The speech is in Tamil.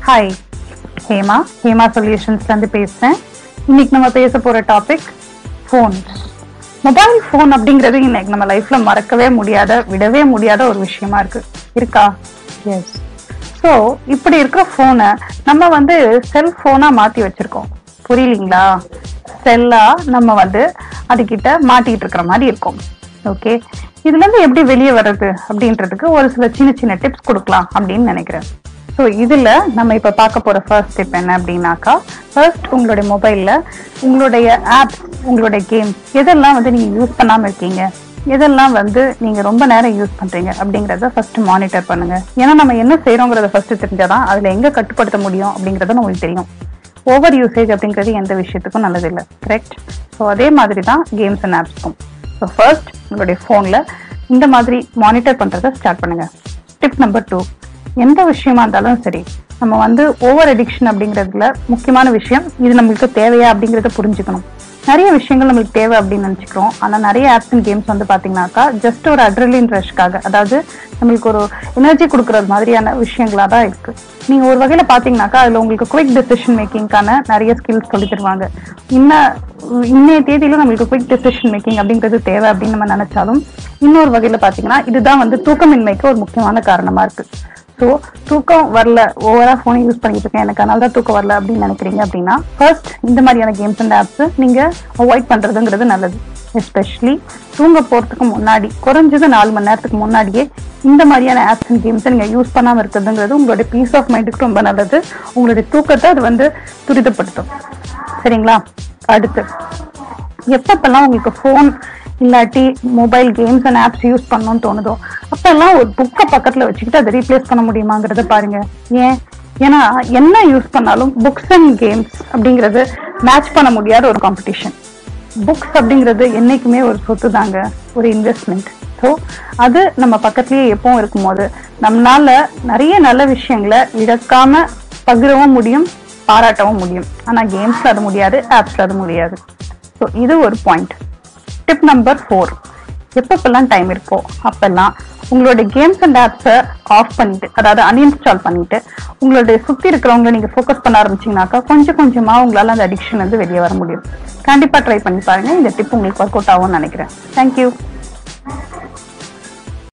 ஹாய் ஹேமா ஹேமா சொல்யூஷன்ஸ்லேருந்து பேசுகிறேன் இன்னைக்கு நம்ம பேச போகிற டாபிக் ஃபோன் மொபைல் ஃபோன் அப்படிங்கிறது இன்னைக்கு நம்ம லைஃப்ல மறக்கவே முடியாத விடவே முடியாத ஒரு விஷயமா இருக்கு இருக்கா எஸ் ஸோ இப்படி இருக்கிற ஃபோனை நம்ம வந்து செல் ஃபோனாக மாற்றி வச்சிருக்கோம் புரியலீங்களா செல்லா நம்ம வந்து அதுகிட்ட மாட்டிட்டு இருக்கிற மாதிரி இருக்கும் ஓகே இதுல இருந்து எப்படி வெளியே வர்றது அப்படின்றதுக்கு ஒரு சில சின்ன சின்ன டிப்ஸ் கொடுக்கலாம் அப்படின்னு நினைக்கிறேன் ஸோ இதில் நம்ம இப்போ பார்க்க போகிற ஃபர்ஸ்ட் ஸ்டெப் என்ன அப்படின்னாக்கா ஃபர்ஸ்ட் உங்களுடைய மொபைலில் உங்களுடைய ஆப்ஸ் உங்களுடைய கேம்ஸ் எதெல்லாம் வந்து நீங்கள் யூஸ் பண்ணாமல் இருக்கீங்க எதெல்லாம் வந்து நீங்கள் ரொம்ப நேரம் யூஸ் பண்ணுறீங்க அப்படிங்கிறத ஃபர்ஸ்ட் மானிட்டர் பண்ணுங்க ஏன்னா நம்ம என்ன செய்கிறோங்கிறத ஃபர்ஸ்ட் தெரிஞ்சாதான் அதில் எங்கே கட்டுப்படுத்த முடியும் அப்படிங்கிறது உங்களுக்கு தெரியும் ஓவர் யூசேஜ் அப்படிங்கிறது எந்த விஷயத்துக்கும் நல்லதில்லை கரெக்ட் ஸோ அதே மாதிரி தான் கேம்ஸ் அண்ட் ஆப்ஸ்க்கும் ஸோ ஃபர்ஸ்ட் உங்களுடைய ஃபோனில் இந்த மாதிரி மானிட்டர் பண்ணுறதை ஸ்டார்ட் பண்ணுங்க டிப் நம்பர் டூ எந்த விஷயமா இருந்தாலும் சரி நம்ம வந்து ஓவர் அடிக்ஷன் அப்படிங்கிறதுல முக்கியமான விஷயம் இது நம்மளுக்கு தேவையா அப்படிங்கிறத புரிஞ்சுக்கணும் நிறைய விஷயங்கள் நம்மளுக்கு தேவை அப்படின்னு நினச்சிக்கிறோம் ஆனால் நிறைய ஆப்ஸ் அண்ட் கேம்ஸ் வந்து பார்த்தீங்கன்னாக்கா ஜஸ்ட் ஒரு அட்ரலின் ரஷ்க்காக அதாவது நம்மளுக்கு ஒரு எனர்ஜி கொடுக்கறது மாதிரியான விஷயங்களா தான் இருக்கு நீங்கள் ஒரு வகையில் பார்த்தீங்கன்னாக்கா அதில் உங்களுக்கு குவிக் டெசிஷன் மேக்கிங்கான நிறைய ஸ்கில்ஸ் சொல்லி தருவாங்க இன்ன இன்னைய தேதியில நம்மளுக்கு குவிக் டெசிஷன் மேக்கிங் அப்படிங்கிறது தேவை அப்படின்னு நம்ம நினைச்சாலும் இன்னொரு வகையில பாத்தீங்கன்னா இதுதான் வந்து தூக்கமின்மைக்கு ஒரு முக்கியமான காரணமா இருக்கு ஸோ தூக்கம் வரல ஓவரா ஃபோனை யூஸ் பண்ணிட்டு இருக்கேன் எனக்கு அதனால தான் தூக்கம் வரல அப்படின்னு நினைக்கிறீங்க அப்படின்னா ஃபர்ஸ்ட் இந்த மாதிரியான கேம்ஸ் அண்ட் ஆப்ஸ் நீங்க அவாய்ட் பண்றதுங்கிறது நல்லது எஸ்பெஷலி தூங்க போறதுக்கு முன்னாடி குறைஞ்சது நாலு மணி நேரத்துக்கு முன்னாடியே இந்த மாதிரியான ஆப்ஸ் அண்ட் கேம்ஸை நீங்க யூஸ் பண்ணாம இருக்கிறதுங்கிறது உங்களுடைய பீஸ் ஆஃப் மைண்டுக்கு ரொம்ப நல்லது உங்களுடைய தூக்கத்தை அது வந்து துரிதப்படுத்தும் சரிங்களா அடுத்து எப்பப்பெல்லாம் உங்களுக்கு ஃபோன் இல்லாட்டி mobile games and apps use பண்ணணும்னு தோணுதோ அப்பெல்லாம் ஒரு புக்கை பக்கத்துல வச்சுக்கிட்டு அதை ரீப்ளேஸ் பண்ண முடியுமாங்கிறத பாருங்க ஏன் ஏன்னா என்ன யூஸ் பண்ணாலும் புக்ஸ் அண்ட் கேம்ஸ் அப்படிங்கிறது மேட்ச் பண்ண முடியாத ஒரு காம்படிஷன் புக்ஸ் அப்படிங்கிறது என்னைக்குமே ஒரு சொத்து தாங்க ஒரு இன்வெஸ்ட்மெண்ட் ஸோ அது நம்ம பக்கத்துலயே எப்பவும் இருக்கும்போது நம்மளால நிறைய நல்ல விஷயங்களை இழக்காம பகிரவும் முடியும் பாராட்டவும் முடியும் ஆனா கேம்ஸ்ல அது முடியாது ஆப்ஸ்ல அது முடியாது ஸோ இது ஒரு பாயிண்ட் டிப் நம்பர் ஃபோர் எப்பப்பெல்லாம் டைம் இருக்கோ அப்பெல்லாம் உங்களுடைய கேம்ஸ் அண்ட் ஆப்ஸை ஆஃப் பண்ணிட்டு அதாவது அன்இன்ஸ்டால் பண்ணிட்டு உங்களுடைய சுத்தி இருக்கிறவங்களை நீங்க ஃபோக்கஸ் பண்ண ஆரம்பிச்சீங்கன்னாக்கா கொஞ்சம் கொஞ்சமா உங்களால அந்த அடிக்ஷன் வந்து வெளியே வர முடியும் கண்டிப்பா ட்ரை பண்ணி பாருங்க இந்த டிப் உங்களுக்கு ஒர்க் அவுட் ஆகும்னு நினைக்கிறேன் தேங்க்யூ